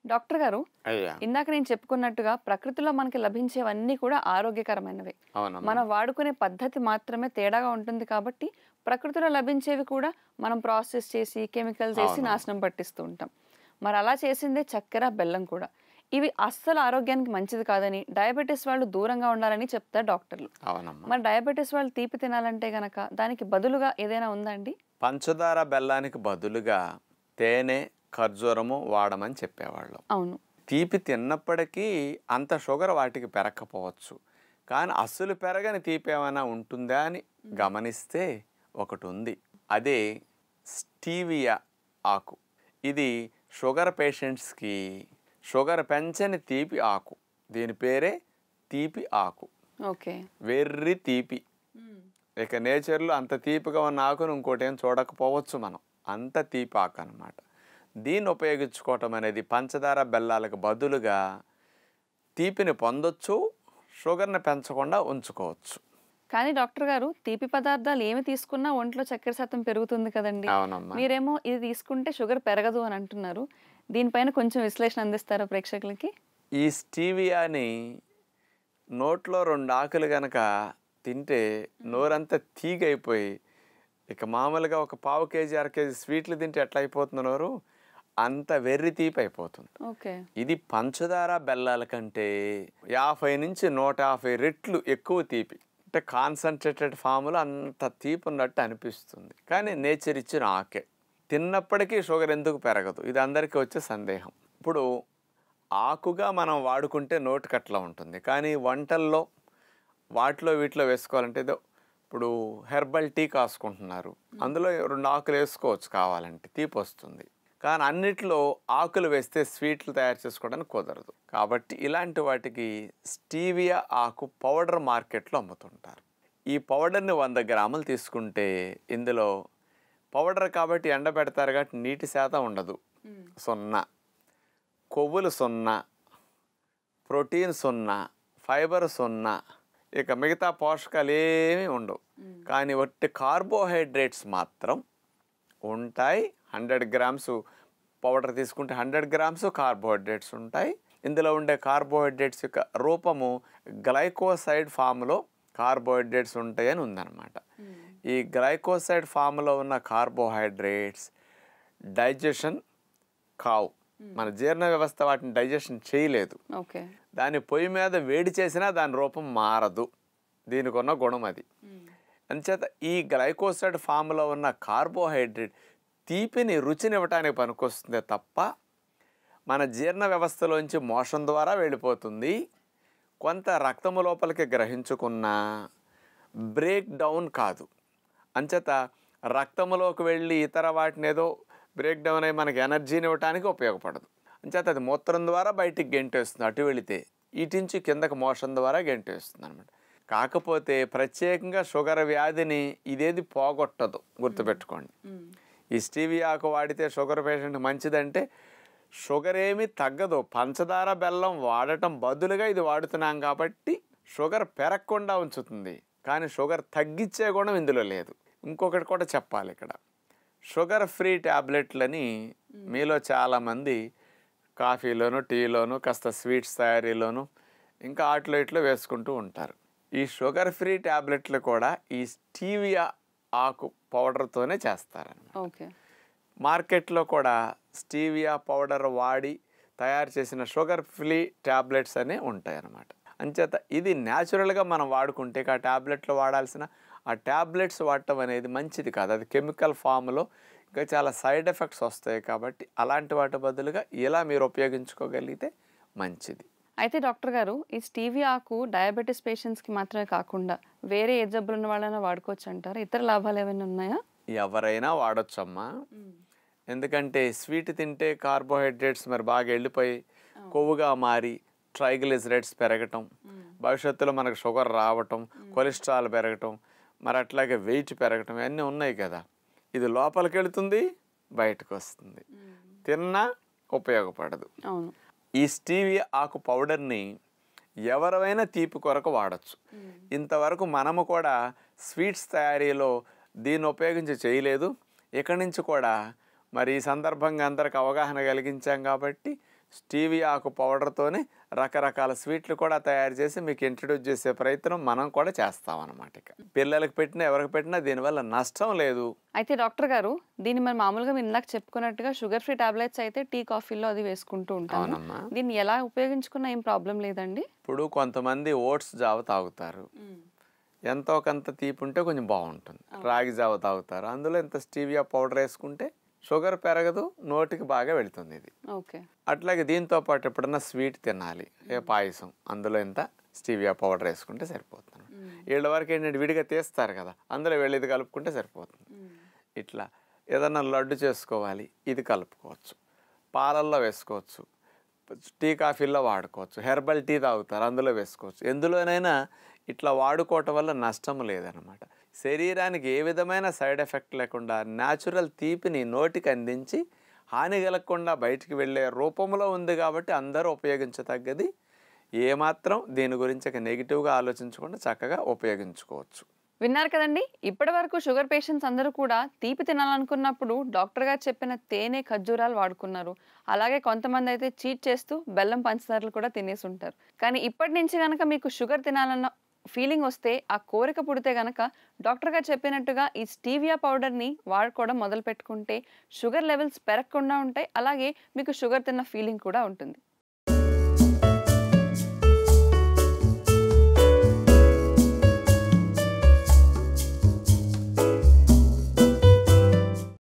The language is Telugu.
డాక్టర్ గారు అయ్యా ఇందాక నేను చెప్పుకున్నట్టుగా ప్రకృతిలో మనకి లభించేవన్నీ కూడా ఆరోగ్యకరమైనవే అవునమ్మా మనం వాడుకునే పద్ధతి మాత్రమే తేడాగా ఉంటుంది కాబట్టి ప్రకృతిలో లభించేవి కూడా మనం ప్రాసెస్ చేసి కెమికల్స్ వేసి అవును. నాశనం పట్టిస్తూ ఉంటాం మరి అలా చేసిందే చక్కెర బెల్లం కూడా ఇవి అస్సలు ఆరోగ్యానికి మంచిది కాదని డయాబెటీస్ వాళ్ళు దూరంగా ఉండాలని చెప్తారు డాక్టర్లు అవునమ్మా మరి డయాబెటీస్ వాళ్ళు తీపి తినాలంటే గనక దానికి బదులుగా ఏదైనా ఉందా అండి పంచదార బెల్లానికి బదులుగా తేనె ఖర్జూరము వాడమని చెప్పేవాళ్ళం అవును తీపి తిన్నప్పటికీ అంత షుగర్ వాటికి పెరగకపోవచ్చు కానీ అస్సలు పెరగని తీపి ఏమైనా ఉంటుందా అని గమనిస్తే ఒకటి ఉంది అదే స్టీవియా ఆకు ఇది షుగర్ పేషెంట్స్కి షుగర్ పెంచని తీపి ఆకు దీని పేరే తీపి ఆకు ఓకే వెర్రి తీపి ఇక నేచర్లో అంత తీపిగా ఉన్న ఆకును ఇంకోటి ఏం చూడకపోవచ్చు మనం అంత తీపి ఆకు అనమాట దీన్ని ఉపయోగించుకోవటం అనేది పంచదార బెల్లాలకు బదులుగా తీపిని పొందొచ్చు షుగర్ని పెంచకుండా ఉంచుకోవచ్చు కానీ డాక్టర్ గారు తీపి పదార్థాలు ఏమి తీసుకున్నా ఒంట్లో చక్కెర శాతం పెరుగుతుంది కదండి అవునమ్మా మీరేమో ఇది తీసుకుంటే షుగర్ పెరగదు అని అంటున్నారు దీనిపైన కొంచెం విశ్లేషణ అందిస్తారా ప్రేక్షకులకి ఈ స్టీవియాని నోట్లో రెండు ఆకులు గనక తింటే నోరంతా తీగైపోయి ఇక మామూలుగా ఒక పావు కేజీ అర కేజీ స్వీట్లు తింటే ఎట్లా అయిపోతుంది నోరు అంత వెర్రి తీపి అయిపోతుంది ఓకే ఇది పంచదార బెల్లాల కంటే యాభై నుంచి నూట యాభై రెట్లు ఎక్కువ తీపి అంటే కాన్సన్ట్రేటెడ్ ఫామ్లో అంత తీపి ఉన్నట్టు అనిపిస్తుంది కానీ నేచర్ ఇచ్చిన ఆకే తిన్నప్పటికీ షుగర్ ఎందుకు పెరగదు ఇది అందరికీ వచ్చే సందేహం ఇప్పుడు ఆకుగా మనం వాడుకుంటే నోటికి అట్లా ఉంటుంది కానీ వంటల్లో వాటిలో వీటిలో వేసుకోవాలంటే ఏదో ఇప్పుడు హెర్బల్ టీ కాసుకుంటున్నారు అందులో రెండు ఆకులు వేసుకోవచ్చు కావాలంటే తీపి వస్తుంది కానీ అన్నిట్లో ఆకులు వేస్తే స్వీట్లు తయారు చేసుకోవడానికి కుదరదు కాబట్టి ఇలాంటి వాటికి స్టీవియా ఆకు పౌడర్ మార్కెట్లో అమ్ముతుంటారు ఈ పౌడర్ని వంద గ్రాములు తీసుకుంటే ఇందులో పౌడర్ కాబట్టి ఎండబెడతారు కాబట్టి నీటి శాతం ఉండదు సున్నా కొవ్వులు సున్నా ప్రోటీన్ సున్నా ఫైబర్ సున్నా ఇక మిగతా పోషకాలు ఏమీ ఉండవు కానీ వట్టి కార్బోహైడ్రేట్స్ మాత్రం ఉంటాయి హండ్రెడ్ గ్రామ్స్ పౌడర్ తీసుకుంటే హండ్రెడ్ గ్రామ్స్ కార్బోహైడ్రేట్స్ ఉంటాయి ఇందులో ఉండే కార్బోహైడ్రేట్స్ యొక్క రూపము గ్లైకోసైడ్ ఫామ్లో కార్బోహైడ్రేట్స్ ఉంటాయని ఉందన్నమాట ఈ గ్లైకోసైడ్ ఫామ్లో ఉన్న కార్బోహైడ్రేట్స్ డైజెషన్ కావు మన జీర్ణ వ్యవస్థ వాటిని డైజెషన్ చేయలేదు ఓకే దాన్ని పొయ్యి మీద వేడి చేసినా దాని రూపం మారదు దీనికి ఉన్న గుణం అది అంచేత ఈ గ్లైకోసైడ్ ఫామ్లో ఉన్న కార్బోహైడ్రేట్ తీపిని రుచినివ్వటానికి పనికొస్తుందే తప్ప మన జీర్ణ వ్యవస్థలోంచి మోషన్ ద్వారా వెళ్ళిపోతుంది కొంత రక్తము లోపలికి గ్రహించుకున్న బ్రేక్ డౌన్ కాదు అంచేత రక్తములోకి వెళ్ళి ఇతర వాటిని ఏదో బ్రేక్ డౌన్ అయ్యి మనకి ఎనర్జీని ఇవ్వడానికి ఉపయోగపడదు అంచేత అది మూత్రం ద్వారా బయటికి గెంటేస్తుంది అటు వెళితే ఇటించి కిందకి మోషన్ ద్వారా గెంటేస్తుంది అనమాట కాకపోతే ప్రత్యేకంగా షుగర్ వ్యాధిని ఇదేది పోగొట్టదు గుర్తుపెట్టుకోండి ఈ స్టీవియా ఆకు వాడితే షుగర్ పేషెంట్ మంచిదంటే షుగర్ ఏమీ తగ్గదు పంచదార బెల్లం వాడటం బదులుగా ఇది వాడుతున్నాం కాబట్టి షుగర్ పెరగకుండా ఉంచుతుంది కానీ షుగర్ తగ్గించే గుణం ఇందులో లేదు ఇంకొకటి కూడా చెప్పాలి ఇక్కడ షుగర్ ఫ్రీ ట్యాబ్లెట్లని మీలో చాలామంది కాఫీలోను టీలోను కాస్త స్వీట్స్ తయారీలోను ఇంకా ఆటలో ఇట్లో వేసుకుంటూ ఉంటారు ఈ షుగర్ ఫ్రీ ట్యాబ్లెట్లు కూడా ఈ స్టీవియా ఆకు పౌడర్తోనే చేస్తారన్నమాట ఓకే మార్కెట్లో కూడా స్టీవియా పౌడర్ వాడి తయారు చేసిన షుగర్ ఫ్రీ ట్యాబ్లెట్స్ అనే ఉంటాయి అన్నమాట అంచేత ఇది న్యాచురల్గా మనం వాడుకుంటే ఇక ఆ ట్యాబ్లెట్లో వాడాల్సిన ఆ ట్యాబ్లెట్స్ వాడటం అనేది మంచిది కాదు అది కెమికల్ ఫామ్లో ఇంకా చాలా సైడ్ ఎఫెక్ట్స్ వస్తాయి కాబట్టి అలాంటి వాటి బదులుగా ఇలా మీరు ఉపయోగించుకోగలిగితే మంచిది అయితే డాక్టర్ గారు ఈ స్టీవీ ఆకు డయాబెటీస్ పేషెంట్స్కి మాత్రమే కాకుండా వేరే ఏ జబ్బులు ఉన్న వాళ్ళైనా వాడుకోవచ్చు అంటారా ఇతర లాభాలు ఏమైనా ఉన్నాయా ఎవరైనా వాడొచ్చమ్మా ఎందుకంటే స్వీట్ తింటే కార్బోహైడ్రేట్స్ మరి బాగా వెళ్ళిపోయి కొవ్వుగా మారి ట్రైగ్లిజరైడ్స్ పెరగటం భవిష్యత్తులో మనకు షుగర్ రావటం కొలెస్ట్రాల్ పెరగటం మరి అట్లాగే వెయిట్ పెరగటం ఇవన్నీ ఉన్నాయి కదా ఇది లోపలికి వెళుతుంది బయటకు వస్తుంది తిన్నా ఉపయోగపడదు అవును ఈ స్టీవియా ఆకు పౌడర్ని ఎవరైనా తీపి కొరకు వాడచ్చు ఇంతవరకు మనము కూడా స్వీట్స్ తయారీలో దీన్ని ఉపయోగించి చేయలేదు ఇక్కడి నుంచి కూడా మరి ఈ సందర్భంగా అందరికి అవగాహన కలిగించాం కాబట్టి స్టీవీ ఆకు పౌడర్తోనే రకరకాల స్వీట్లు కూడా తయారు చేసి మీకు ఇంట్రడ్యూస్ చేసే ప్రయత్నం మనం కూడా చేస్తామన్నమాట ఇక పిల్లలకి పెట్టినా ఎవరికి పెట్టినా దీనివల్ల నష్టం లేదు అయితే డాక్టర్ గారు దీన్ని మరి మామూలుగా మీరు ఇందాక చెప్పుకున్నట్టుగా షుగర్ ఫ్రీ టాబ్లెట్స్ అయితే టీ కాఫీలో అది వేసుకుంటూ ఉంటాము అవునమ్మా దీన్ని ఎలా ఉపయోగించుకున్నా ఏం ప్రాబ్లం లేదండి ఇప్పుడు కొంతమంది ఓట్స్ జావ తాగుతారు ఎంతో కొంత తీపి ఉంటే కొంచెం బాగుంటుంది రాగి జావ తాగుతారు అందులో ఇంత స్టీవియా పౌడర్ వేసుకుంటే షుగర్ పెరగదు నోటికి బాగా వెళుతుంది ఇది ఓకే అట్లాగే దీంతో పాటు ఎప్పుడన్నా స్వీట్ తినాలి ఏ పాయసం అందులో ఇంత స్టీవియా పౌడర్ వేసుకుంటే సరిపోతుంది వీళ్ళ వరకు ఏంటంటే విడిగా తీస్తారు కదా అందులో వెళ్ళి ఇది కలుపుకుంటే సరిపోతుంది ఇట్లా ఏదన్నా లడ్డు చేసుకోవాలి ఇది కలుపుకోవచ్చు పాలల్లో వేసుకోవచ్చు టీ కాఫీల్లో వాడుకోవచ్చు హెర్బల్ టీ తాగుతారు అందులో వేసుకోవచ్చు ఎందులోనైనా ఇట్లా వాడుకోవటం వల్ల నష్టం లేదనమాట శరీరానికి ఏ విధమైన సైడ్ ఎఫెక్ట్ లేకుండా న్యాచురల్ తీపిని నోటికి అందించి హాని కలగకుండా బయటికి వెళ్ళే రూపంలో ఉంది కాబట్టి అందరూ ఉపయోగించదగ్గది ఏమాత్రం దీని గురించి ఇక నెగిటివ్గా ఆలోచించకుండా చక్కగా ఉపయోగించుకోవచ్చు విన్నారు కదండి ఇప్పటి వరకు షుగర్ పేషెంట్స్ అందరూ కూడా తీపి తినాలనుకున్నప్పుడు డాక్టర్ గారు చెప్పిన తేనె ఖర్జూరాలు వాడుకున్నారు అలాగే కొంతమంది అయితే చీట్ చేస్తూ బెల్లం పంచదారలు కూడా తినేసి ఉంటారు కానీ ఇప్పటి నుంచి కనుక మీకు షుగర్ తినాలన్న ఫీలింగ్ వస్తే ఆ కోరిక పుడితే గనక డాక్టర్ గారు చెప్పినట్టుగా ఈ స్టీవియా పౌడర్ని వాడుకోవడం మొదలు పెట్టుకుంటే షుగర్ లెవెల్స్ పెరగకుండా ఉంటాయి అలాగే మీకు షుగర్ తిన్న ఫీలింగ్ కూడా ఉంటుంది